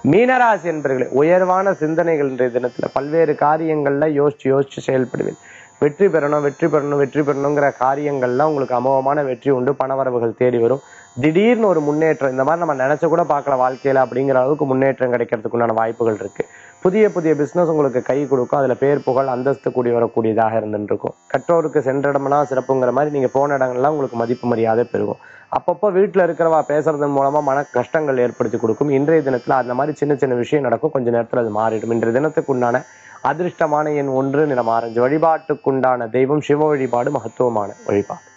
மீனராசி என்பர்களே உயர்வான சிந்தனைகள் இன்றைய தினத்துல பல்வேறு காரியங்கள்ல யோசிச்சு யோசிச்சு செயல்படுவேன் வெற்றி பெறணும் வெற்றி பெறணும் வெற்றி பெறணுங்கிற காரியங்கள்ல உங்களுக்கு அமோகமான வெற்றி உண்டு பணவரவுகள் தேடி வரும் திடீர்னு ஒரு முன்னேற்றம் இந்த மாதிரி நம்ம நினைச்ச கூட பார்க்கல வாழ்க்கையில அப்படிங்கிற அளவுக்கு முன்னேற்றம் கிடைக்கிறதுக்கு உண்டான வாய்ப்புகள் இருக்கு புதிய புதிய பிசினஸ் உங்களுக்கு கை கொடுக்கும் அதுல பேர் புகழ் அந்தஸ்து கூடி வரக்கூடியதாக இருந்துட்டு இருக்கும் கற்றோருக்கு சென்ற இடமெல்லாம் சிறப்புங்கிற மாதிரி நீங்க போன இடங்கள்லாம் உங்களுக்கு மதிப்பு மரியாதை பெருகும் அப்பப்போ வீட்டுல இருக்கிறவா பேசுறதன் மூலமா மன கஷ்டங்கள் ஏற்படுத்தி கொடுக்கும் இன்றைய தினத்துல அந்த மாதிரி சின்ன சின்ன விஷயம் நடக்கும் கொஞ்ச நேரத்துல அது மாறிடும் இன்றைய தினத்துக்கு உண்டான அதிர்ஷ்டமான எண் ஒன்று நிறம் ஆரஞ்சு வழிபாட்டுக்குண்டான தெய்வம் சிவ வழிபாடு மகத்துவமான வழிபாடு